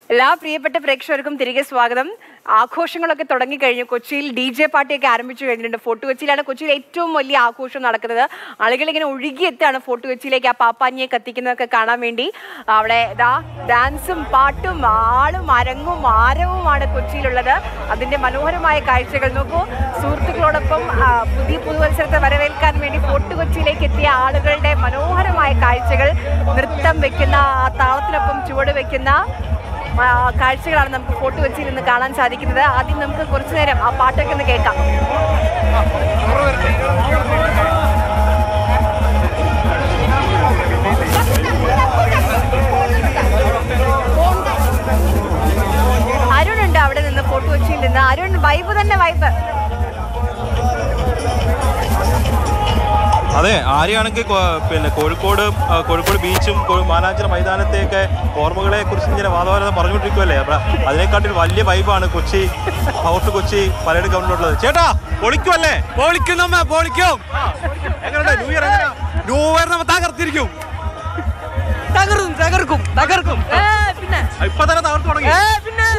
എല്ലാ പ്രിയപ്പെട്ട പ്രേക്ഷകർക്കും തിരികെ സ്വാഗതം ആഘോഷങ്ങളൊക്കെ തുടങ്ങിക്കഴിഞ്ഞു കൊച്ചിയിൽ ഡി ജെ പാർട്ടിയൊക്കെ ആരംഭിച്ചു കഴിഞ്ഞിട്ടുണ്ട് ഫോർട്ട് കൊച്ചിയിലാണ് കൊച്ചിയിൽ ഏറ്റവും വലിയ ആഘോഷം നടക്കുന്നത് ആളുകൾ ഇങ്ങനെ ഒഴുകിയെത്താണ് ഫോർട്ട് കൊച്ചിയിലേക്ക് ആ പാപ്പാഞ്ഞിയെ കത്തിക്കുന്നതൊക്കെ കാണാൻ വേണ്ടി അവിടെ ഇതാ ഡാൻസും പാട്ടും ആളും അരങ്ങും ആരവുമാണ് കൊച്ചിയിലുള്ളത് അതിന്റെ മനോഹരമായ കാഴ്ചകൾ നോക്കൂ സുഹൃത്തുക്കളോടൊപ്പം ആ, പുതിയ പുതുവത്സരത്തെ വരവേൽക്കാൻ വേണ്ടി ഫോർട്ട് കൊച്ചിയിലേക്ക് എത്തിയ ആളുകളുടെ മനോഹരമായ കാഴ്ചകൾ നൃത്തം വെക്കുന്ന ആ താളത്തിനൊപ്പം ചുവട് വെക്കുന്ന ആ, കാഴ്ചകളാണ് നമുക്ക് ഫോർട്ട് കൊച്ചിയിൽ നിന്ന് കാണാൻ സാധിക്കുന്നത് ആദ്യം നമുക്ക് കുറച്ചു നേരം ആ പാട്ടൊക്കെ ഒന്ന് കേൾക്കാം അരുൺ ഉണ്ട് അവിടെ നിന്ന് ഫോർട്ട് കൊച്ചിയിൽ നിന്ന് അരുൺ വൈബ് തന്നെ വൈബ് അതെ ആരെയാണെങ്കിൽ പിന്നെ കോഴിക്കോട് ആ, കോഴിക്കോട് ബീച്ചും കോ- മാനാഞ്ചിറ മൈതാനത്തെയൊക്കെ ഓർമ്മകളെ കുറിച്ച് ഇങ്ങനെ വാദവാദം പറഞ്ഞുകൊണ്ടിരിക്കുമല്ലേ അപ്പൊ അതിനെക്കാട്ടിൽ വലിയ വൈബാണ് കൊച്ചി ഫോർട്ട് കൊച്ചി പലയുടെ ഗ്രൗണ്ടിലുള്ളത് ചേട്ടാ പൊളിക്കുമല്ലേ പൊളിക്കും നമ്മ പൊളിക്കും എങ്ങനെയുണ്ട് ന്യൂ ഇയർ എങ്ങനെയാ ന്യൂ ഇയർ നമ്മ തകർത്തിരിക്കും തകർക്കും തകർക്കും തകർക്കും പിന്നെ ഇപ്പൊ തന്നെ തകർത്ത് തുടങ്ങി പിന്നെ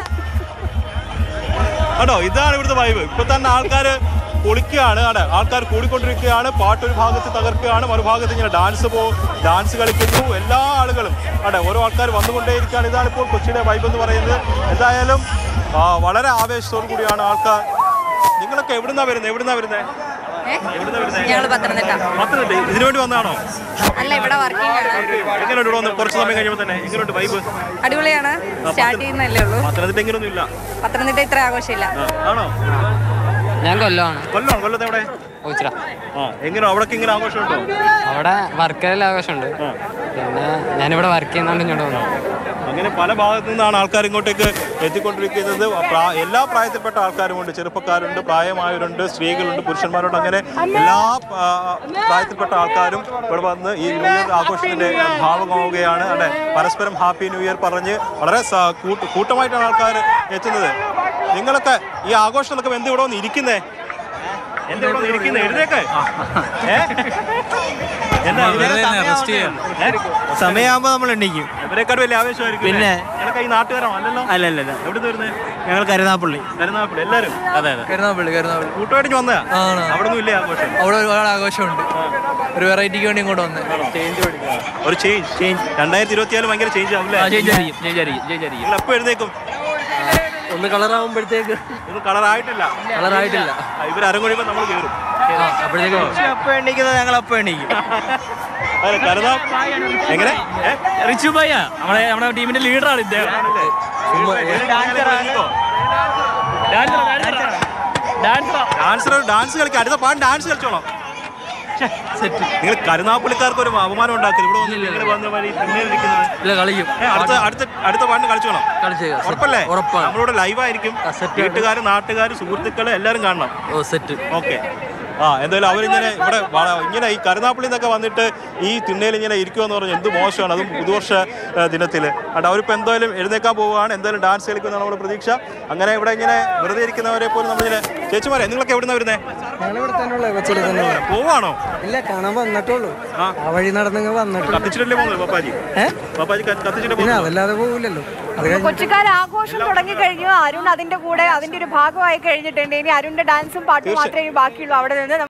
കേട്ടോ ഇതാണ് ഇവിടുത്തെ വൈബ് ഇപ്പൊ തന്നെ ആൾക്കാര് പൊളിക്കുകയാണ് അവിടെ ആൾക്കാർ കൂടിക്കൊണ്ടിരിക്കുകയാണ് പാട്ട് ഒരു ഭാഗത്ത് തകർക്കുകയാണ് മറുഭാഗത്ത് ഇങ്ങനെ ഡാൻസ് പോ ഡാൻസ് കളിക്കുന്നു എല്ലാ ആളുകളും അവിടെ ഓരോ ആൾക്കാർ വന്നുകൊണ്ടേയിരിക്കുകയാണ് ഇതാണ് ഇപ്പോൾ കൊച്ചിയുടെ വൈബ് എന്ന് പറയുന്നത് എന്തായാലും ആ, വളരെ ആവേശത്തോടു കൂടിയാണ് ആൾക്കാർ നിങ്ങളൊക്കെ എവിടുന്നാ വരുന്നത് എവിടുന്നാ വരുന്നത് എവിടുന്നാ വരുന്നത് ഞങ്ങൾ പത്തനംതിട്ട പത്തനംതിട്ട ഇതിനു വേണ്ടി വന്നതാണോ അല്ല ഇവിടെ വർക്കിംഗ് ആണ് എങ്ങനെയുണ്ട് ഇവിടെ വന്ന് കുറച്ച് സമയം കഴിയുമ്പോൾ തന്നെ എങ്ങനെയുണ്ട് വൈബ് അടിപൊളിയാണ് സ്റ്റാർട്ട് ചെയ്യുന്നല്ലേ ഉള്ളൂ പത്തനംതിട്ട എങ്ങനെയൊന്നും ഇല്ല പത്തനംതിട്ട ഇത്ര ആഘോഷമില്ല ആ, ആണോ ഞാൻ കൊല്ലമാണ് കൊല്ലം കൊല്ലത്തെ എവിടെ ഓച്ചിറ ആ എങ്ങനെ അവിടേക്ക് ഇങ്ങനെ ആഘോഷമുണ്ടോ അവിടെ വർക്കറിൽ ആഘോഷമുണ്ട് പിന്നെ ഞാനിവിടെ വർക്ക് ചെയ്യുന്നതുകൊണ്ട് ഇങ്ങോട്ട് വന്നു അങ്ങനെ പല ഭാഗത്തു നിന്നാണ് ആൾക്കാർ ഇങ്ങോട്ടേക്ക് എത്തിക്കൊണ്ടിരിക്കുന്നത് പ്രാ- എല്ലാ പ്രായത്തിൽപ്പെട്ട ആൾക്കാരുമുണ്ട് ചെറുപ്പക്കാരുണ്ട് പ്രായമായവരുണ്ട് സ്ത്രീകളുണ്ട് പുരുഷന്മാരുണ്ട് അങ്ങനെ എല്ലാ ആ, പ്രായത്തിൽപ്പെട്ട ആൾക്കാരും ഇവിടെ വന്ന് ഈ ന്യൂ ഇയർ ആഘോഷത്തിന്റെ ഭാഗമാവുകയാണ് അല്ലെ പരസ്പരം ഹാപ്പി ന്യൂ ഇയർ പറഞ്ഞ് വളരെ സ- കൂട്ട- കൂട്ടമായിട്ടാണ് ആൾക്കാർ എത്തുന്നത് നിങ്ങളൊക്കെ ഈ ആഘോഷങ്ങളൊക്കെ എന്ത് ഇവിടെ വന്ന് ഇരിക്കുന്നേ എന്താ ഇവിടെ വന്ന് ഇരിക്കുന്നേ എഴുതേക്ക് ഏ? എന്താ rest ചെയ്യാം. ഏ? സമയമാകുമ്പോ നമ്മൾ എണ്ണിക്കും ഇവരെക്കാട് വലിയ ആവേശമായിരിക്കും പിന്നെ. ഞങ്ങൾക്ക് ഈ നാട്ടുകാരാണോ അല്ലല്ലോ അല്ല അല്ല അല്ല എവിടെ വരുന്നത് ഞങ്ങൾ കരുനാപ്പള്ളി കരുനാഗപ്പള്ളി എല്ലാരും അതെ അതെ കരുനാപ്പള്ളി കരുനാപ്പള്ളി കൂട്ടുമായിട്ട് വന്നതാ ആണ്. അവിടെ ഒന്നും ഇല്ലേ ആഘോഷം അവിടെ ഒരുപാട് ആഘോഷമുണ്ട് ഒരു വെറൈറ്റിക്ക് വേണ്ടി ഇങ്ങോട്ട് വന്ന് ഒരു ചേഞ്ച് ചേഞ്ച് രണ്ടായിരത്തി ഇരുപത്തിയാല് ഭയങ്കര ചേഞ്ച് ആവില്ലേ നിങ്ങൾ എപ്പോ എഴുന്നേക്കും ഒന്ന് കളറാവുമ്പോഴത്തേക്ക് ഇത് കളറായിട്ടില്ല കളറായിട്ടില്ല ഇവർ അരങ്ങൊഴിയുമ്പോൾ നമ്മൾ കയറും അപ്പോഴത്തേക്ക് അപ്പൊ എണ്ണിക്കുന്നത് ഞങ്ങൾ അപ്പൊ എണ്ണിക്കും അതെ കരുതാ എങ്ങനെ ഏ? റിച്ചു ഭയ്യ നമ്മുടെ നമ്മുടെ ടീമിന്റെ ലീഡറാണ് ഇദ്ദേഹം ആണല്ലേ? ഇറങ്ങിക്കോ. ഡാൻസർ ഡാൻസ് കളിക്കാം അടുത്ത പാട്ട് ഡാൻസ് കളിച്ചോളാം നിങ്ങൾ കരുനാപ്പള്ളിക്കാർക്ക് ഒരു അപമാനം ഉണ്ടാക്കരുത് ഇവിടെ വന്ന് നിങ്ങൾ വന്ന് ഈ പിന്നേരിക്കുന്നത് ഇല്ല കളിക്കും ഏ, അടുത്ത അടുത്ത അടുത്ത പാട്ടിന് കളിച്ചോളാം കളിച്ചേക്കാം ഉറപ്പല്ലേ ഉറപ്പാണ് നമ്മളിവിടെ ലൈവായിരിക്കും ആ, set ആണ്. വീട്ടുകാർ നാട്ടുകാർ സുഹൃത്തുക്കൾ എല്ലാവരും കാണണം ഓ സെറ്റ് ഓക്കെ ആ എന്തായാലും അവരിങ്ങനെ ഇവിടെ വള- ഇങ്ങനെ ഈ കരുനാപ്പള്ളി നിന്നൊക്കെ വന്നിട്ട് ഈ തിണ്ണയിൽ ഇങ്ങനെ ഇരിക്കുമെന്ന് പറഞ്ഞാൽ എന്ത് മോശമാണ് അതും പുതുവർഷ ദിനത്തിൽ അതുകൊണ്ട് അവരിപ്പോൾ എന്തായാലും എഴുന്നേക്കാൻ പോവുകയാണ് എന്തായാലും ഡാൻസ് കളിക്കുമെന്നാണ് നമ്മുടെ പ്രതീക്ഷ അങ്ങനെ ഇവിടെ ഇങ്ങനെ വെറുതെ ഇരിക്കുന്നവരെ പോലും നമ്മളിങ്ങനെ ചേച്ചിമാരെ നിങ്ങളൊക്കെ എവിടുന്ന വരുന്നേ ഞങ്ങളിവിടെ തന്നെയുള്ള കൊച്ചിയിൽ തന്നെ പോവാണോ ഇല്ല കാണാൻ വന്നിട്ടുള്ളൂ ആ. ആ വഴി നടന്നങ്ങ് വന്നിട്ടുള്ളൂ കത്തിച്ചിട്ടല്ലേ പോകുന്നത് പപ്പാജി ഏ പപ്പാജി ക- കത്തിച്ചിട്ട് പിന്നെ പോകുന്നത് അതല്ലാതെ പോവില്ലല്ലോ അത് കഴിഞ്ഞ് കൊച്ചിക്കാർ ആഘോഷം തുടങ്ങി കഴിഞ്ഞു അരുൺ അതിന്റെ കൂടെ അതിന്റെ ഒരു ഭാഗമായി കഴിഞ്ഞിട്ടുണ്ട് ഇനി അരുണിന്റെ ഡാൻസും പാട്ടും മാത്രമേ ഇനി ബാക്കിയുള്ളൂ അവിടെ നിന്ന്